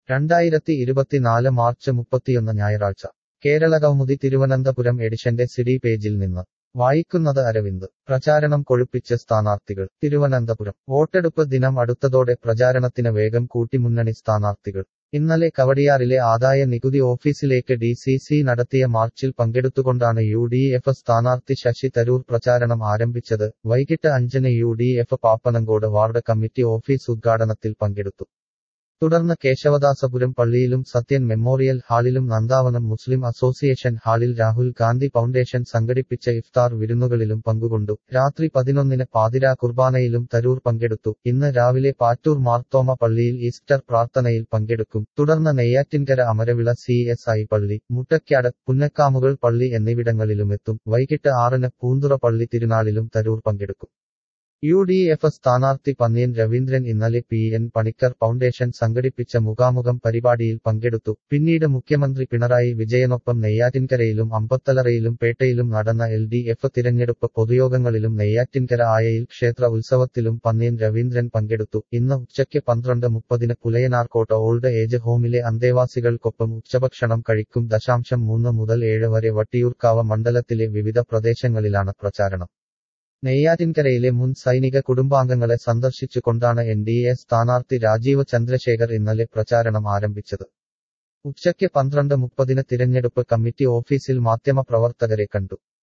രണ്ടായിരത്തി ഇരുപത്തിനാല് മാർച്ച് മുപ്പത്തിയൊന്ന് ഞായറാഴ്ച കേരള കൗമുദി തിരുവനന്തപുരം എഡിഷന്റെ സിഡി പേജിൽ നിന്ന് വായിക്കുന്നത് അരവിന്ദ് പ്രചാരണം കൊഴുപ്പിച്ച് സ്ഥാനാർത്ഥികൾ തിരുവനന്തപുരം വോട്ടെടുപ്പ് ദിനം അടുത്തതോടെ പ്രചാരണത്തിന് വേഗം കൂട്ടി മുന്നണി സ്ഥാനാർത്ഥികൾ ഇന്നലെ കവടിയാറിലെ ആദായ നികുതി ഓഫീസിലേക്ക് ഡി സി സി നടത്തിയ മാർച്ചിൽ പങ്കെടുത്തുകൊണ്ടാണ് യു ഡി എഫ് സ്ഥാനാർത്ഥി ശശി തരൂർ പ്രചാരണം ആരംഭിച്ചത് വൈകിട്ട് അഞ്ചിന് U D F Pappanamcode ward committee office ഉദ്ഘാടനത്തിൽ പങ്കെടുത്തു തുടർന്ന് കേശവദാസപുരം പള്ളിയിലും സത്യൻ മെമ്മോറിയൽ ഹാളിലും നന്ദാവനം മുസ്ലിം അസോസിയേഷൻ ഹാളിൽ രാഹുൽ ഗാന്ധി ഫൗണ്ടേഷൻ സംഘടിപ്പിച്ച ഇഫ്താർ വിരുന്നുകളിലും പങ്കുകൊണ്ടു രാത്രി പതിനൊന്നിന് പാതിരാ കുർബാനയിലും തരൂർ പങ്കെടുത്തു ഇന്ന് രാവിലെ പാറ്റൂർ മാർത്തോമ പള്ളിയിൽ ഈസ്റ്റർ പ്രാർത്ഥനയിൽ പങ്കെടുക്കും തുടർന്ന് Neyyattinkara Amaravila C S I പള്ളി മുട്ടയ്ക്കാട് പുന്നക്കാമുകൾ പള്ളി എന്നിവിടങ്ങളിലുമെത്തും വൈകിട്ട് ആറിന് പൂന്തുറ പള്ളി തിരുനാളിലും തരൂർ പങ്കെടുക്കും യു ഡി എഫ് സ്ഥാനാർത്ഥി പന്നിയൻ രവീന്ദ്രൻ ഇന്നലെ പി എൻ പണിക്കർ ഫൗണ്ടേഷൻ സംഘടിപ്പിച്ച മുഖാമുഖം പരിപാടിയിൽ പങ്കെടുത്തു പിന്നീട് മുഖ്യമന്ത്രി പിണറായി വിജയനൊപ്പം നെയ്യാറ്റിൻകരയിലും അമ്പത്തലറയിലും പേട്ടയിലും നടന്ന എൽ ഡി എഫ് തിരഞ്ഞെടുപ്പ് പൊതുയോഗങ്ങളിലും നെയ്യാറ്റിൻകര ആയയിൽ ക്ഷേത്ര ഉത്സവത്തിലും പന്നിയൻ രവീന്ദ്രൻ പങ്കെടുത്തു ഇന്ന് ഉച്ചയ്ക്ക് പന്ത്രണ്ട് മുപ്പതിന് പുലയനാർക്കോട്ട ഓൾഡ് ഏജ് ഹോമിലെ അന്തേവാസികൾക്കൊപ്പം ഉച്ചഭക്ഷണം കഴിക്കും ദശാംശം മൂന്ന് മുതൽ ഏഴ് വരെ വട്ടിയൂർക്കാവ് മണ്ഡലത്തിലെ വിവിധ പ്രദേശങ്ങളിലാണ് പ്രചാരണം നെയ്യാറ്റിൻകരയിലെ മുൻ സൈനിക കുടുംബാംഗങ്ങളെ സന്ദർശിച്ചുകൊണ്ടാണ് എൻ ഡി എ സ്ഥാനാർത്ഥി രാജീവ് ചന്ദ്രശേഖർ ഇന്നലെ പ്രചാരണം ആരംഭിച്ചത് ഉച്ചയ്ക്ക് പന്ത്രണ്ട് മുപ്പതിന് തിരഞ്ഞെടുപ്പ് കമ്മിറ്റി ഓഫീസിൽ മാധ്യമപ്രവർത്തകരെ കണ്ടു